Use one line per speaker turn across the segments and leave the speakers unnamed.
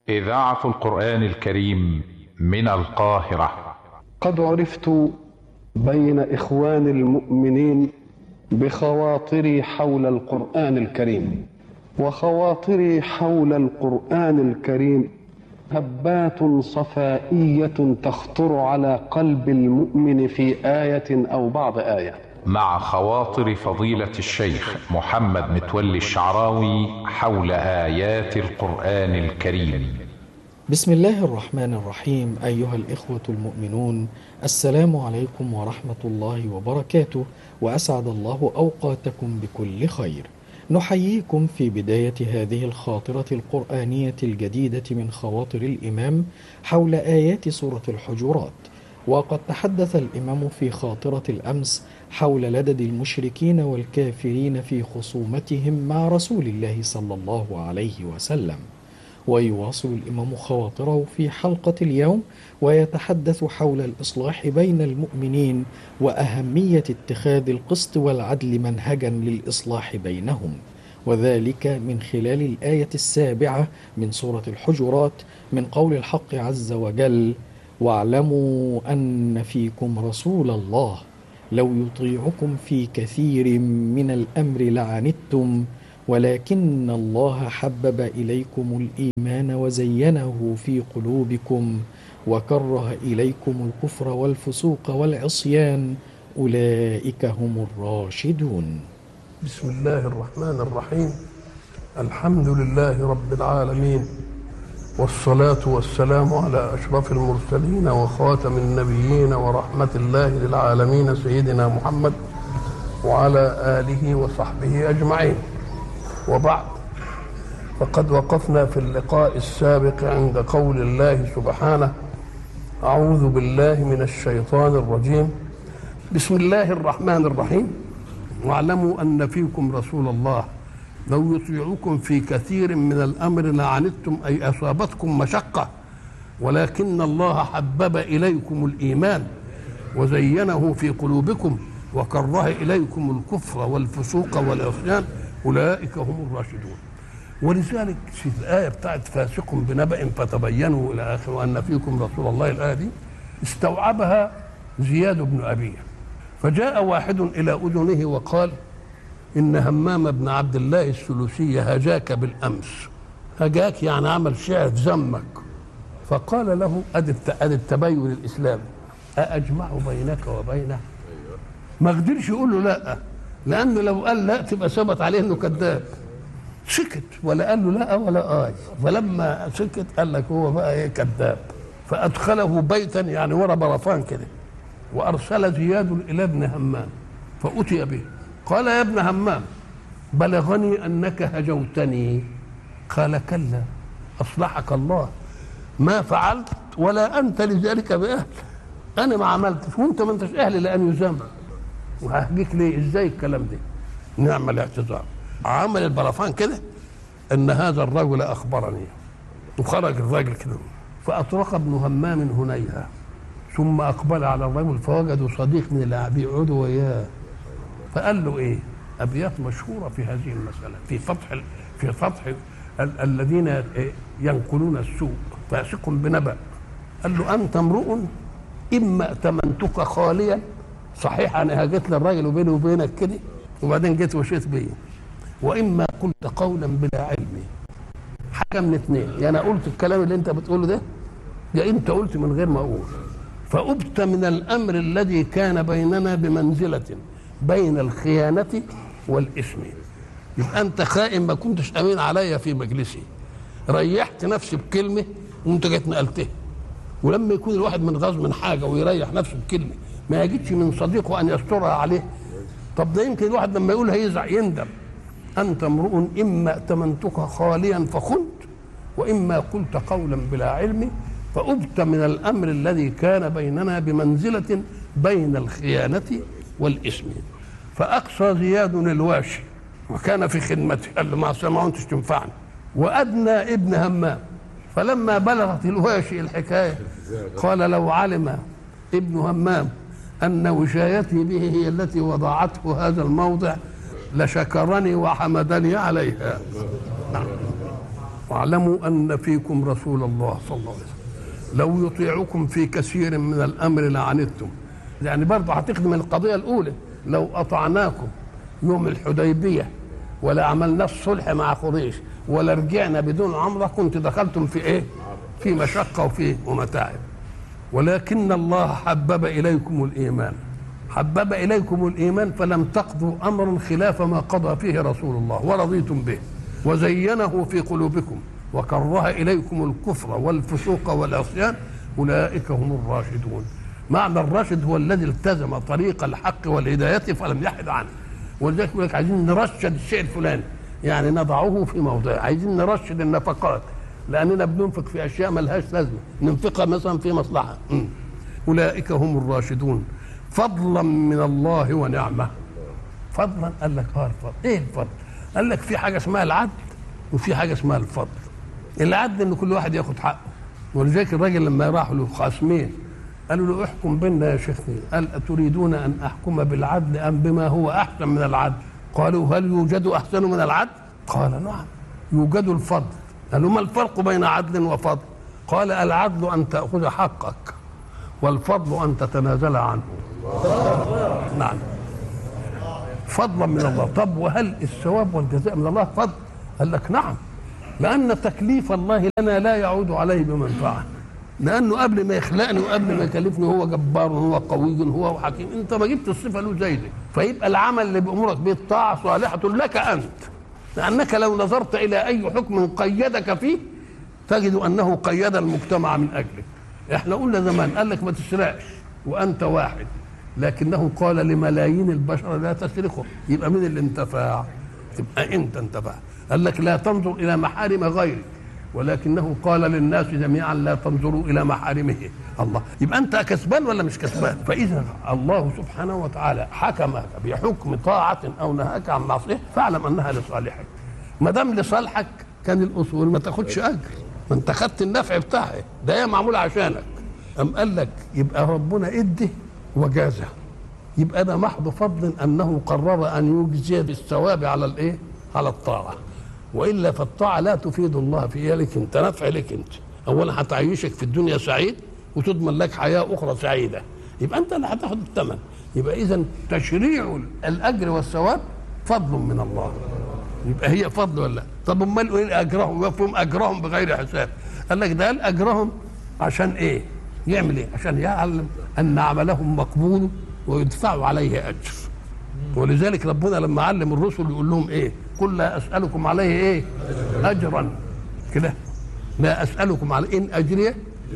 إذاعة القرآن الكريم من القاهرة
قد عرفت بين إخوان المؤمنين بخواطري حول القرآن الكريم وخواطري حول القرآن الكريم هبات صفائية تخطر على قلب المؤمن في آية أو بعض آية
مع خواطر فضيلة الشيخ محمد متولي الشعراوي حول آيات القرآن الكريم
بسم الله الرحمن الرحيم أيها الإخوة المؤمنون السلام عليكم ورحمة الله وبركاته وأسعد الله أوقاتكم بكل خير نحييكم في بداية هذه الخاطرة القرآنية الجديدة من خواطر الإمام حول آيات سورة الحجرات وقد تحدث الإمام في خاطرة الأمس حول لدد المشركين والكافرين في خصومتهم مع رسول الله صلى الله عليه وسلم ويواصل الإمام خواطره في حلقة اليوم ويتحدث حول الإصلاح بين المؤمنين وأهمية اتخاذ القسط والعدل منهجا للإصلاح بينهم وذلك من خلال الآية السابعة من سورة الحجرات من قول الحق عز وجل واعلموا أن فيكم رسول الله لو يطيعكم في كثير من الأمر لعنتم ولكن الله حبب اليكم الايمان وزينه في قلوبكم وكره اليكم الكفر والفسوق والعصيان اولئك هم الراشدون
بسم الله الرحمن الرحيم الحمد لله رب العالمين والصلاة والسلام على أشرف المرسلين وخاتم النبيين ورحمة الله للعالمين سيدنا محمد وعلى آله وصحبه أجمعين وبعد فقد وقفنا في اللقاء السابق عند قول الله سبحانه أعوذ بالله من الشيطان الرجيم بسم الله الرحمن الرحيم واعلموا أن فيكم رسول الله لو يطيعكم في كثير من الأمر لعنتم أي أصابتكم مشقة ولكن الله حبب إليكم الإيمان وزينه في قلوبكم وكره إليكم الكفر والفسوق والعصيان أولئك هم الراشدون ولذلك في الآية بتاعت فاسق بنبأ فتبينوا إلى آخره وأن فيكم رسول الله الآية دي استوعبها زياد بن أبيه فجاء واحد إلى أذنه وقال إن همام بن عبد الله السلوسي هجاك بالأمس هجاك يعني عمل شعر ذمك فقال له أدي التبين الإسلامي أأجمع بينك وبينه ما قدرش يقول له لا لانه لو قال لا تبقى ثبت عليه انه كذاب سكت ولا قال له لا ولا اي فلما سكت قال لك هو بقى ايه كذاب فادخله بيتا يعني ورا برفان كده وارسل زياد الى ابن همام فاتي به قال يا ابن همام بلغني انك هجوتني قال كلا اصلحك الله ما فعلت ولا انت لذلك باهل انا ما عملتش وانت ما انتش اهل لان يزام وههجيك ليه ازاي الكلام ده نعم الاعتذار عمل البرفان كده ان هذا الرجل اخبرني وخرج الراجل كده فاطرق ابن همام هنيها ثم اقبل على الرجل فوجدوا صديق من اللي بيقعدوا وياه فقال له ايه ابيات مشهوره في هذه المساله في فتح في فتح ال- الذين ينقلون السوء فاسق بنبأ قال له انت امرؤ اما ائتمنتك خاليا صحيح انا هجيت للراجل وبيني وبينك كده وبعدين جيت وشيت بيا واما قلت قولا بلا علم حاجه من اثنين يا انا قلت الكلام اللي انت بتقوله ده يا انت قلت من غير ما اقول فأبت من الامر الذي كان بيننا بمنزله بين الخيانه والاثم يبقى انت خائن ما كنتش امين عليا في مجلسي ريحت نفسي بكلمه وانت جيت نقلتها ولما يكون الواحد من غاز من حاجه ويريح نفسه بكلمه ما يجدش من صديقه ان يسترها عليه طب ده يمكن الواحد لما يقول هيزع يندم انت امرؤ اما ائتمنتك خاليا فخنت واما قلت قولا بلا علم فأبت من الامر الذي كان بيننا بمنزله بين الخيانه والاثم فاقصى زياد الواشي وكان في خدمته قال له ما سمعونتش تنفعني وادنى ابن همام فلما بلغت الواشي الحكايه قال لو علم ابن همام أن وشايتي به هي التي وضعته هذا الموضع لشكرني وحمدني عليها نعم واعلموا ان فيكم رسول الله صلى الله عليه وسلم لو يطيعكم في كثير من الامر لعنتم يعني برضه هتخدم القضيه الاولى لو اطعناكم يوم الحديبيه ولا عملنا الصلح مع قريش ولا رجعنا بدون عمره كنت دخلتم في ايه؟ في مشقه وفي ومتاعب ولكن الله حبب اليكم الايمان حبب اليكم الايمان فلم تقضوا امرا خلاف ما قضى فيه رسول الله ورضيتم به وزينه في قلوبكم وكره اليكم الكفر والفسوق والعصيان اولئك هم الراشدون معنى الراشد هو الذي التزم طريق الحق والهدايه فلم يحد عنه ولذلك يقول لك عايزين نرشد الشيء الفلاني يعني نضعه في موضعه عايزين نرشد النفقات لاننا بننفق في اشياء ملهاش لازمه ننفقها مثلا في مصلحه م. اولئك هم الراشدون فضلا من الله ونعمه فضلا قال لك اه الفضل ايه الفضل قال لك في حاجه اسمها العدل وفي حاجه اسمها الفضل العدل ان كل واحد ياخد حقه ولذلك الراجل لما راحوا له خصمين قالوا له احكم بيننا يا شيخنا قال أتريدون أن أحكم بالعدل أم بما هو أحسن من العدل قالوا هل يوجد أحسن من العدل قال نعم يوجد الفضل قالوا ما الفرق بين عدل وفضل قال العدل أن تأخذ حقك والفضل أن تتنازل عنه نعم فضلا من الله طب وهل الثواب والجزاء من الله فضل قال لك نعم لأن تكليف الله لنا لا يعود عليه بمنفعه لانه قبل ما يخلقني وقبل ما يكلفني هو جبار هو قوي هو حكيم انت ما جبت الصفه له زي دي فيبقى العمل اللي بامرك به الطاعه صالحه لك انت لانك لو نظرت الى اي حكم قيدك فيه تجد انه قيد المجتمع من اجلك احنا قلنا زمان قال لك ما تسرقش وانت واحد لكنه قال لملايين البشر لا تسرقوا يبقى مين اللي انتفع تبقى انت انتفع قال لك لا تنظر الى محارم غيرك ولكنه قال للناس جميعا لا تنظروا الى محارمه الله يبقى انت كسبان ولا مش كسبان فاذا الله سبحانه وتعالى حكمك بحكم طاعه او نهاك عن معصيه فاعلم انها لصالحك ما دام لصالحك كان الاصول ما تاخدش اجر ما انت خدت النفع بتاعها ده هي معمول عشانك ام قال لك يبقى ربنا ادي وجازه يبقى ده محض فضل انه قرر ان يجزي بالثواب على الايه على الطاعه والا فالطاعه لا تفيد الله في لك انت نفع لك انت اولا هتعيشك في الدنيا سعيد وتضمن لك حياه اخرى سعيده يبقى انت اللي هتاخد الثمن يبقى اذا تشريع الاجر والثواب فضل من الله يبقى هي فضل ولا طب امال ايه اجرهم يفهم اجرهم بغير حساب قال لك ده قال اجرهم عشان ايه يعمل ايه عشان يعلم ان عملهم مقبول ويدفعوا عليه اجر ولذلك ربنا لما علم الرسل يقول لهم ايه قل لا اسالكم عليه ايه اجرا كده لا اسالكم عليه ان اجري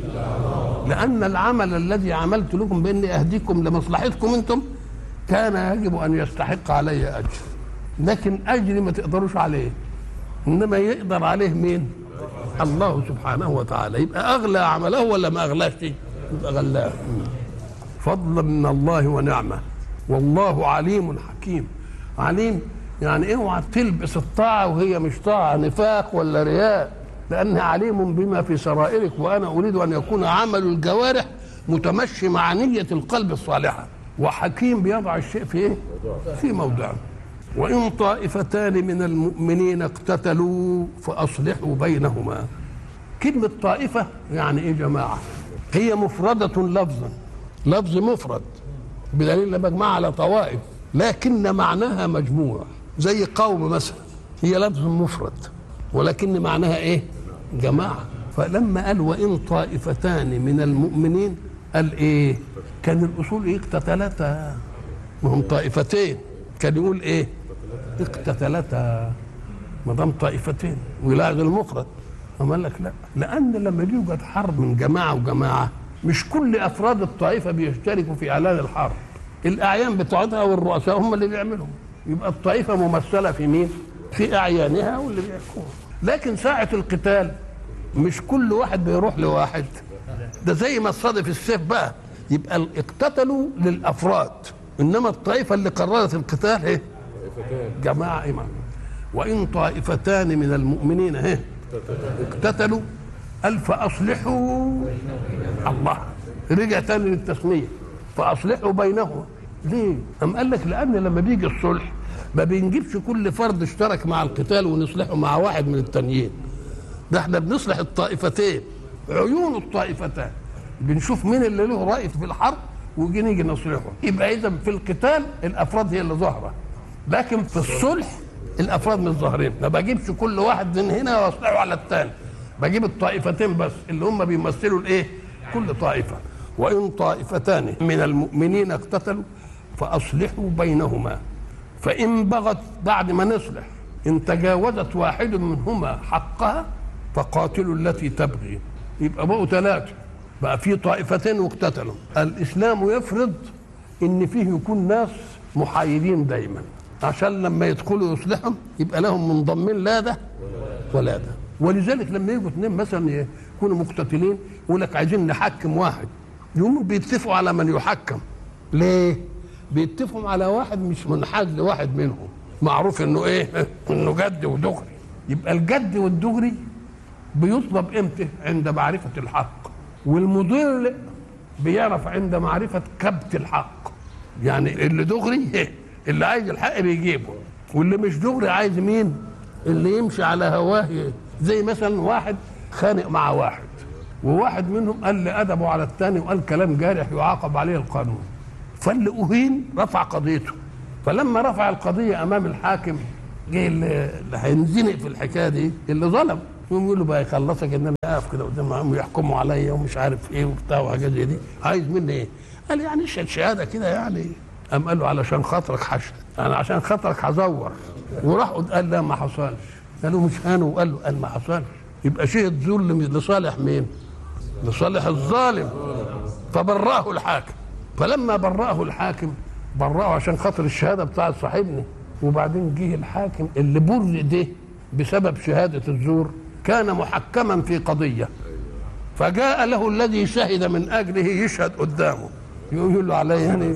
لان العمل الذي عملت لكم باني اهديكم لمصلحتكم انتم كان يجب ان يستحق علي اجر لكن اجري ما تقدروش عليه انما يقدر عليه مين الله سبحانه وتعالى يبقى اغلى عمله ولا ما اغلاش يبقى غلاه فضلا من الله ونعمه والله عليم حكيم عليم يعني اوعى تلبس الطاعه وهي مش طاعه نفاق ولا رياء لانه عليم بما في سرائرك وانا اريد ان يكون عمل الجوارح متمشي مع نيه القلب الصالحه وحكيم بيضع الشيء في ايه؟ في موضعه وان طائفتان من المؤمنين اقتتلوا فاصلحوا بينهما كلمه طائفه يعني ايه جماعه هي مفرده لفظا لفظ مفرد بدليل مجموعه على طوائف لكن معناها مجموع زي قوم مثلا هي لفظ مفرد ولكن معناها ايه جماعه فلما قال وان طائفتان من المؤمنين قال ايه كان الاصول ايه اقتتلتا ما هم طائفتين كان يقول ايه اقتتلتا ما دام طائفتين ويلاحظ المفرد أما قال لك لا لان لما يوجد حرب من جماعه وجماعه مش كل افراد الطائفه بيشتركوا في اعلان الحرب الاعيان بتوعتها والرؤساء هم اللي بيعملوا يبقى الطائفه ممثله في مين في اعيانها واللي بيحكموا لكن ساعه القتال مش كل واحد بيروح لواحد ده زي ما الصادف السيف بقى يبقى اقتتلوا للافراد انما الطائفه اللي قررت القتال ايه جماعه ايمان وان طائفتان من المؤمنين ايه اقتتلوا قال فاصلحوا الله رجع تاني للتسميه فاصلحوا بينهما ليه؟ أم قال لك لأن لما بيجي الصلح ما بنجيبش كل فرد اشترك مع القتال ونصلحه مع واحد من التانيين ده احنا بنصلح الطائفتين عيون الطائفتان بنشوف مين اللي له راي في الحرب ويجي نيجي نصلحه يبقى اذا في القتال الافراد هي اللي ظاهره لكن في الصلح الافراد مش ظاهرين ما بجيبش كل واحد من هنا واصلحه على الثاني بجيب الطائفتين بس اللي هم بيمثلوا الايه كل طائفه وان طائفتان من المؤمنين اقتتلوا فاصلحوا بينهما فان بغت بعد ما نصلح ان تجاوزت واحد منهما حقها فقاتلوا التي تبغي يبقى بقوا ثلاثه بقى في طائفتين واقتتلوا الاسلام يفرض ان فيه يكون ناس محايدين دايما عشان لما يدخلوا يصلحهم يبقى لهم منضمين لا ده ولا ده ولذلك لما يجوا اثنين مثلا يكونوا مقتتلين يقول لك عايزين نحكم واحد يقوموا بيتفقوا على من يحكم ليه؟ بيتفقوا على واحد مش منحاز لواحد منهم معروف انه ايه؟ انه جد ودغري يبقى الجد والدغري بيطلب امتى؟ عند معرفه الحق والمضل بيعرف عند معرفه كبت الحق يعني اللي دغري اللي عايز الحق بيجيبه واللي مش دغري عايز مين؟ اللي يمشي على هواه زي مثلا واحد خانق مع واحد وواحد منهم قال لأدبه على الثاني وقال كلام جارح يعاقب عليه القانون فاللي أهين رفع قضيته فلما رفع القضية أمام الحاكم جه اللي هينزنق في الحكاية دي اللي ظلم يقوم يقول له بقى يخلصك ان انا اقف كده قدام ويحكموا عليا ومش عارف ايه وبتاع وحاجات زي دي عايز مني ايه؟ قال يعني اشهد شهاده كده يعني قام قال له علشان خاطرك حشد انا عشان خاطرك هزور وراح قال لا ما حصلش قالوا مش انا وقال له قال ما حصلش يبقى شهد ظلم لصالح مين؟ لصالح الظالم فبرأه الحاكم فلما برأه الحاكم برأه عشان خاطر الشهاده بتاعت صاحبني وبعدين جه الحاكم اللي بر ده بسبب شهاده الزور كان محكما في قضيه فجاء له الذي شهد من اجله يشهد قدامه يقول له علي يعني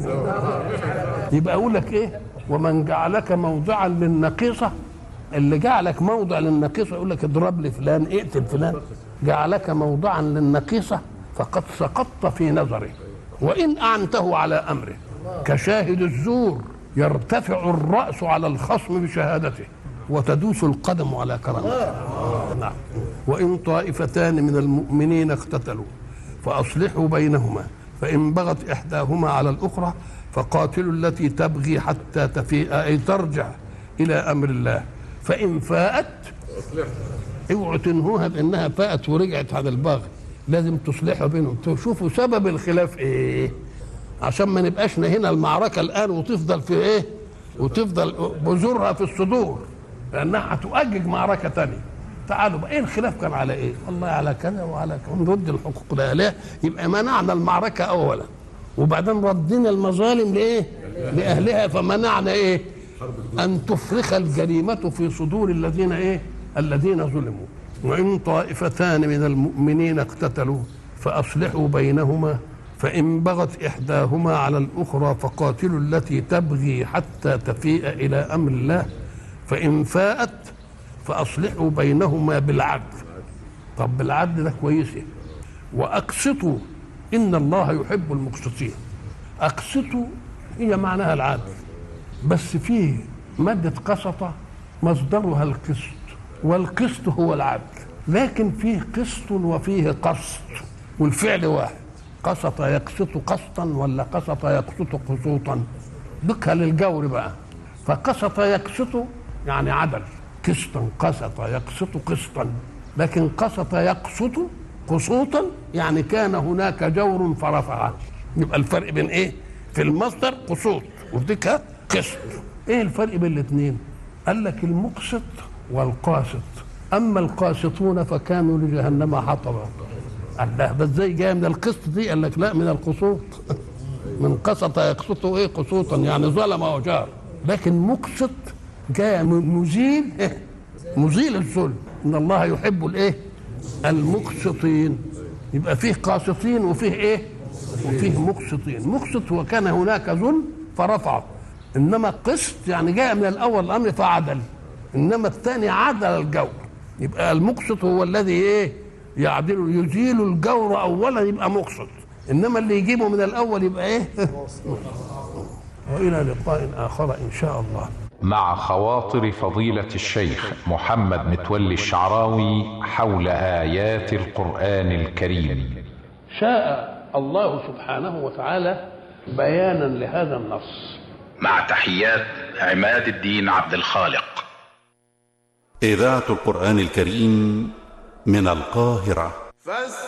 يبقى اقول لك ايه ومن جعلك موضعا للنقيصه اللي جعلك موضع للنقيصه يقول لك اضرب لي فلان اقتل فلان جعلك موضعا للنقيصه فقد سقطت في نظره وان اعنته على امره كشاهد الزور يرتفع الراس على الخصم بشهادته وتدوس القدم على كرامته نعم وان طائفتان من المؤمنين اقتتلوا فاصلحوا بينهما فان بغت احداهما على الاخرى فقاتلوا التي تبغي حتى تفيء اي ترجع الى امر الله فان فاءت اوعوا تنهوها بانها فاءت ورجعت على الباغي لازم تصلحوا بينهم تشوفوا سبب الخلاف ايه عشان ما نبقاش هنا المعركه الان وتفضل في ايه وتفضل بذورها في الصدور لانها هتؤجج معركه تانية تعالوا بقى ايه الخلاف كان على ايه والله على كذا وعلى كذا نرد الحقوق لاهلها يبقى منعنا المعركه اولا وبعدين ردينا المظالم لايه لاهلها فمنعنا ايه ان تفرخ الجريمه في صدور الذين ايه الذين ظلموا وان طائفتان من المؤمنين اقتتلوا فاصلحوا بينهما فان بغت احداهما على الاخرى فقاتلوا التي تبغي حتى تفيء الى امر الله فان فاءت فاصلحوا بينهما بالعدل طب بالعدل ده كويس إيه؟ واقسطوا ان الله يحب المقسطين اقسطوا هي معناها العدل بس فيه مادة قسطة مصدرها القسط والقسط هو العدل لكن فيه قسط وفيه قسط والفعل واحد قسط يقسط قسطا ولا قسط يقسط قسوطا بكها للجور بقى فقسط يقسط يعني عدل قسطا قسط يقسط قسطا لكن قسط يقسط قسوطا يعني كان هناك جور فرفعه يبقى الفرق بين ايه في المصدر قسوط وفي قسط ايه الفرق بين الاثنين قال لك المقسط والقاسط اما القاسطون فكانوا لجهنم حطبا قال ده ده ازاي جاي من القسط دي قال لك لا من القسوط من قسط يقسط ايه قسوطا يعني ظلم وجار لكن مقسط جاء مزيل إيه؟ مزيل الظلم ان الله يحب الايه المقسطين يبقى فيه قاسطين وفيه ايه وفيه مقسطين مقسط وكان هناك ظلم فرفعه انما قسط يعني جاء من الاول الامر فعدل انما الثاني عدل الجور يبقى المقسط هو الذي ايه يعدل يزيل الجور اولا يبقى مقسط انما اللي يجيبه من الاول يبقى ايه والى لقاء اخر ان شاء الله
مع خواطر فضيلة الشيخ محمد متولي الشعراوي حول آيات القرآن الكريم
شاء الله سبحانه وتعالى بيانا لهذا النص
مع تحيات عماد الدين عبد الخالق
إذاعة القرآن الكريم من القاهرة
فاستمعوا